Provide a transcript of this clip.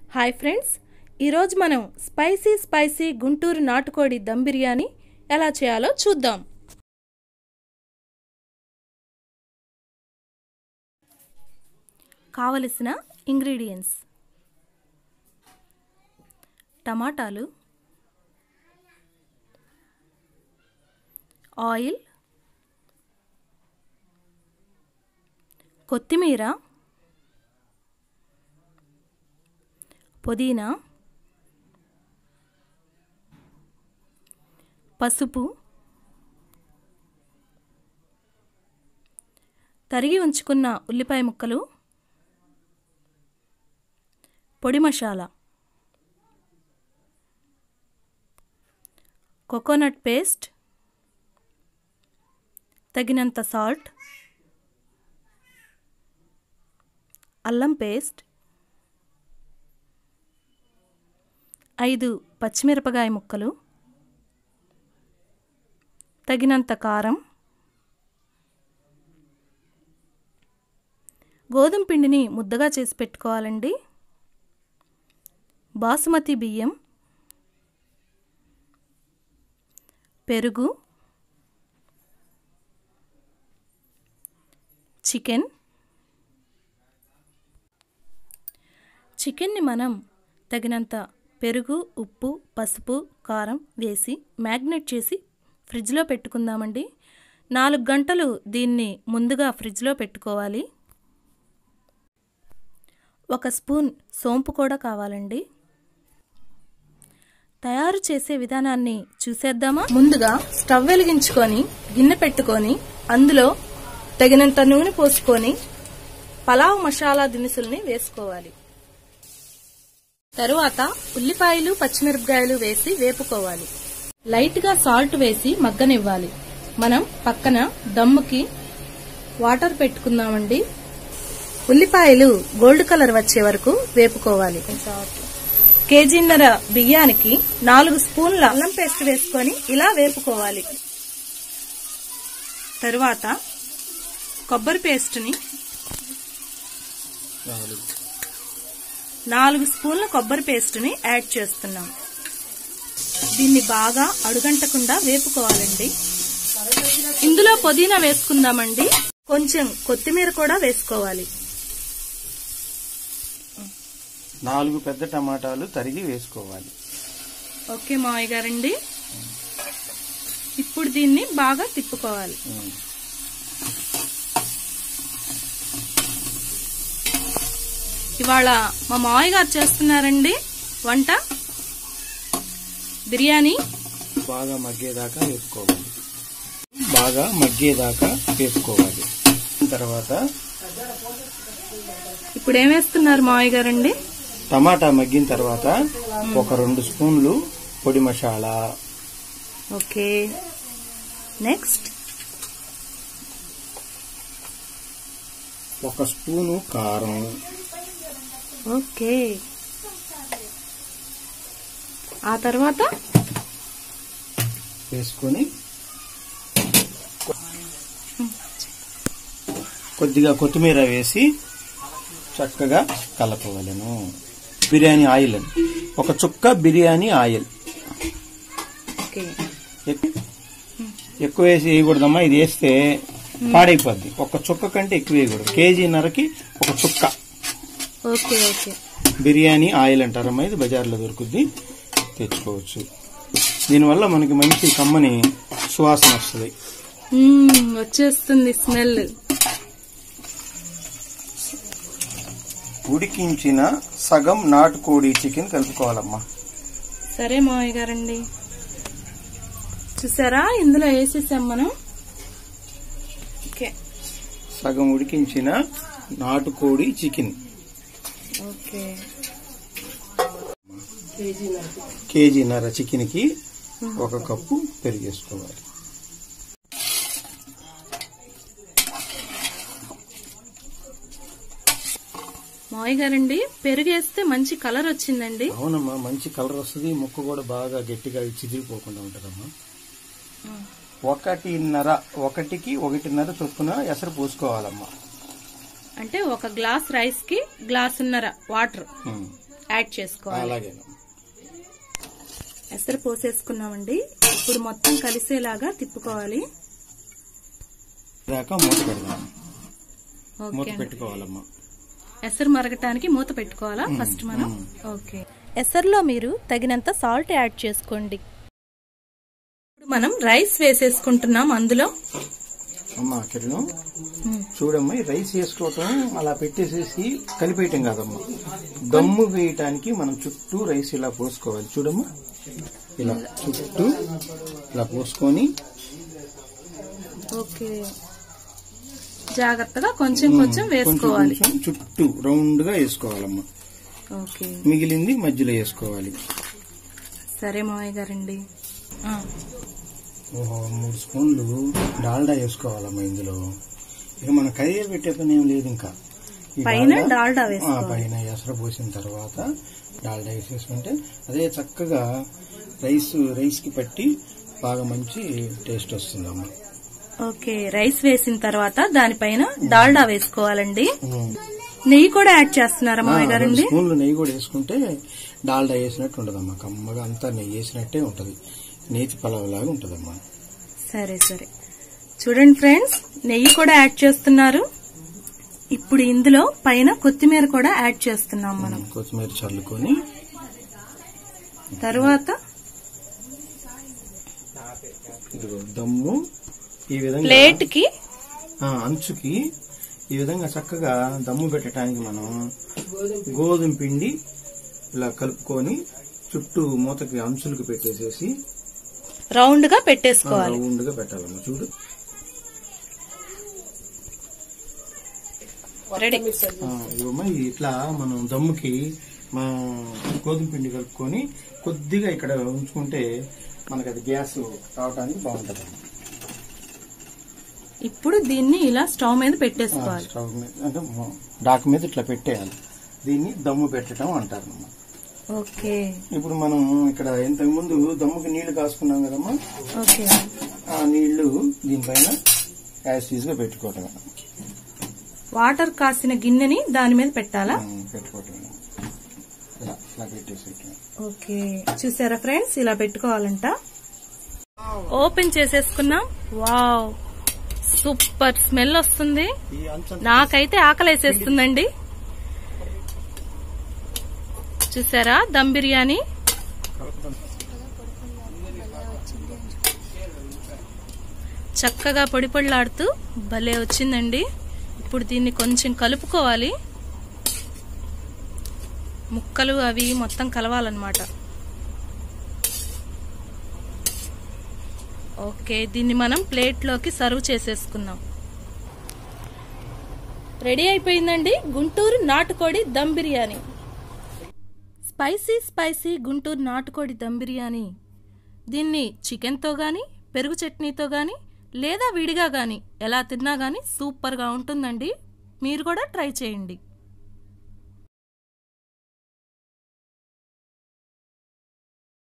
Hi friends ఈరోజు మనం spicy spicy Guntur నాటుకోడి దమ్ బిర్యానీ ఎలా చేయాలో చూద్దాం కావలసిన ఇంగ్రీడియంట్స్ టమాటాలు ఆయిల్ కొత్తిమీర పుదీనా పసుపు తరిగి ఉంచుకున్న ఉల్లిపాయ ముక్కలు పొడి మసాలా కోకోనట్ పేస్ట్ తగినంత సాల్ట్ అల్లం పేస్ట్ ఐదు పచ్చిమిరపకాయ ముక్కలు తగినంత కారం గోధుమ పిండిని ముద్దగా చేసి పెట్టుకోవాలండి బాసుమతి బియ్యం పెరుగు చికెన్ చికెన్ని మనం తగినంత పెరుగు ఉప్పు పసుపు కారం వేసి మ్యాగ్నెట్ చేసి ఫ్రిడ్జ్లో పెట్టుకుందామండి నాలుగు గంటలు దీన్ని ముందుగా ఫ్రిడ్జ్లో పెట్టుకోవాలి ఒక స్పూన్ సోంపు కూడా కావాలండి తయారు చేసే విధానాన్ని చూసేద్దామా ముందుగా స్టవ్ వెలిగించుకొని గిన్నె పెట్టుకొని అందులో తగినంత నూనె పోసుకొని పలావ్ మసాలా దినుసుల్ని వేసుకోవాలి తరువాత ఉల్లిపాయలు పచ్చిమిరపకాయలు వేసి వేపుకోవాలి లైట్ గా సాల్ట్ వేసి మగ్గనివ్వాలి మనం పక్కన దమ్ముకి వాటర్ పెట్టుకుందామండి ఉల్లిపాయలు గోల్డ్ కలర్ వచ్చే వరకు వేపుకోవాలి కేజీన్నర బియ్యానికి నాలుగు స్పూన్ల అల్లం పేస్ట్ వేసుకొని ఇలా వేపుకోవాలి తరువాత కొబ్బరి పేస్ట్ని నాలుగు స్పూన్ల కొబ్బరి పేస్ట్ని యాడ్ చేస్తున్నాం దీన్ని బాగా అడుగంటకుండా వేపుకోవాలండి ఇందులో పుదీనా వేసుకుందామండి కొంచెం కొత్తిమీర కూడా వేసుకోవాలి నాలుగు పెద్ద టమాటాలు తరిగి వేసుకోవాలి ఓకే మావయ్య గారండి ఇప్పుడు దీన్ని బాగా తిప్పుకోవాలి ఇవాళ మా మావయ్య గారు చేస్తున్నారండి వంట బిర్యానీ బాగా మగ్గేదాకా వేపుకోవాలి బాగా మగ్గేదాకా వేపుకోవాలి తర్వాత ఇప్పుడు ఏం వేస్తున్నారు మావయ్య గారండి టమాటా మగ్గిన తర్వాత ఒక రెండు స్పూన్లు పొడి మసాలా ఓకే నెక్స్ట్ ఒక స్పూను కారం ఓకే ఆ తర్వాత వేసుకొని కొద్దిగా కొత్తిమీర వేసి చక్కగా కలపవలను బిర్యానీ ఆయిల్ అని ఒక చుక్క బిర్యానీ ఆయిల్ ఓకే ఎక్- ఎక్కువ వేసి వేయకూడదమ్మా ఇది వేస్తే పాడైపోద్ది ఒక చుక్క కంటే ఎక్కువ వేయకూడదు కేజీన్నరకి ఒక చుక్క ఓకే ఓకే బిర్యానీ ఆయిల్ అంటారమ్మా ఇది బజార్లో దొరుకుద్ది తెచ్చుకోవచ్చు దీనివల్ల మనకి మంచి కమ్మని సువాసన వస్తుంది మ్మ్, వచ్చేస్తుంది స్మెల్ ఉడికించిన సగం నాటుకోడి చికెన్ కలుపుకోవాలమ్మా సరే మావయ్య గారండి చూసారా ఇందులో వేసేసాం మనం ఓకే సగం ఉడికించిన నాటుకోడి చికెన్ ఓకే కేజీన్నర చికెన్ కి ఒక కప్పు పెరిగేసుకోవాలి మావయ్య గారండి పెరుగేస్తే మంచి కలర్ వచ్చిందండి అవునమ్మా మంచి కలర్ వస్తుంది ముక్క కూడా బాగా గట్టిగా చిదిరిపోకుండా ఉంటదమ్మా ఒకటిన్నర ఒకటికి ఒకటిన్నర చొప్పున ఎసరు పోసుకోవాలమ్మా అంటే ఒక గ్లాస్ రైస్ కి గ్లాసున్నర వాటర్ ఉమ్. యాడ్ చేసుకోవాలి అలాగే ఎసరు పోసేసుకున్నామండి ఇప్పుడు మొత్తం కలిసేలాగా తిప్పుకోవాలి దాకా మూత పెడదాం మూత ఓకే పెట్టుకోవాలమ్మా ఎసరు మరగటానికి మూత పెట్టుకోవాలా ఫస్ట్ మనం ఓకే ఎసరులో మీరు తగినంత సాల్ట్ యాడ్ చేసుకోండి ఇప్పుడు మనం రైస్ వేసేసుకుంటున్నాం అందులో అమ్మా కిరణం చూడమ్మా ఈ రైస్ వేసుకోవటం అలా పెట్టేసేసి కలిపేయటం కాదమ్మా దమ్ము వేయటానికి మనం చుట్టూ రైస్ ఇలా పోసుకోవాలి చూడమ్మా ఇలా చుట్టూ ఇలా పోసుకొని ఓకే జాగ్రత్తగా కొంచెం కొంచెం కొంచెం వేసుకోవాలి కొంచెం చుట్టూ రౌండ్ గా వేసుకోవాలమ్మా ఓకే మిగిలింది మధ్యలో వేసుకోవాలి సరే మావయ్య గారండి ఆ, ఓహో మూడు స్పూన్లు డాల్డా వేసుకోవాలమ్మా ఇందులో ఇక మన కర్రీ పెట్టే పని ఏం లేదు ఇంకా ఈ పైన డాల్డా- డాల్డా ఆ, వేసుకోవాలి పైన ఎసరు పోసిన తర్వాత డాల్డా వేసేసుకుంటే అదే చక్కగా రైస్ రైస్ కి పట్టి బాగా మంచి టేస్ట్ వస్తుందమ్మా ఓకే రైస్ వేసిన తర్వాత దానిపైన డాల్డా వేసుకోవాలండి ఉమ్. నెయ్యి కూడా యాడ్ చేస్తున్నారా ఆ, మావయ్య రెండు గారండి స్పూన్లు నెయ్యి కూడా వేసుకుంటే డాల్డా వేసినట్టు ఉంటదమ్మా కమ్మగా అంతా నెయ్యి వేసినట్టే ఉంటది నేతి పలావ్ ఉంటదమ్మా సరే సరే చూడండి ఫ్రెండ్స్ నెయ్యి కూడా యాడ్ చేస్తున్నారు ఇప్పుడు ఇందులో పైన కొత్తిమీర కూడా యాడ్ చేస్తున్నాం మనం కొత్తిమీర చల్లుకొని తర్వాత ఇదిగో దమ్ము ఈ విధంగా ప్లేట్ కి ఆ, అంచుకి ఈ విధంగా చక్కగా దమ్ము పెట్టడానికి మనం గోధుమ పిండి ఇలా కలుపుకొని చుట్టూ మూతకి అంచులకు పెట్టేసేసి రౌండ్ గా ఆ, పెట్టేసుకోవాలి రౌండ్ గా పెట్టాలమ్మా చూడు రెడీ ఆ, ఇవమ్మా ఇది ఇట్లా మనం దమ్ముకి మా గోధుమ పిండి కలుపుకొని కొద్దిగా ఇక్కడ ఉంచుకుంటే మనకి అది గ్యాస్ రావడానికి బాగుంటది ఇప్పుడు దీన్ని ఇలా స్టవ్ మీద పెట్టేసుకోవాలి స్టవ్ మీద అంటే డాక్ మీద ఇట్లా పెట్టేయాలి దీన్ని దమ్ము పెట్టడం అంటారు ఓకే ఇప్పుడు మనం ఇక్కడ ఇంతకు ముందు దమ్ముకి నీళ్లు కాసుకున్నాం కదమ్మా ఓకే ఆ నీళ్లు దీనిపైన యాసిడ్ గా పెట్టుకోవటం వాటర్ కాసిన గిన్నెని దాని మీద పెట్టాలా పెట్టుకోవటం ఇలా ఇలా పెట్టేసేయటం ఓకే చూసారా ఫ్రెండ్స్ ఇలా పెట్టుకోవాలంట ఓపెన్ చేసేసుకున్నాం వావ్ సూపర్ స్మెల్ వస్తుంది ఈ అంచు నాకైతే ఆకలేసేస్తుందండి చూసారా దమ్ బిర్యానీ చక్కగా పొడి పొడిలాడుతూ భలే వచ్చిందండి ఇప్పుడు దీన్ని కొంచెం కలుపుకోవాలి ముక్కలు అవి మొత్తం కలవాలన్నమాట ఓకే దీన్ని మనం ప్లేట్లోకి సర్వ్ చేసేసుకుందాం రెడీ అయిపోయిందండి గుంటూరు నాటుకోడి దమ్ బిర్యానీ స్పైసీ స్పైసీ గుంటూరు నాటుకోడి దమ్ బిర్యానీ దీన్ని చికెన్తో కానీ పెరుగు చట్నీతో కానీ లేదా విడిగా కానీ ఎలా తిన్నా కానీ సూపర్గా ఉంటుందండి మీరు కూడా ట్రై చేయండి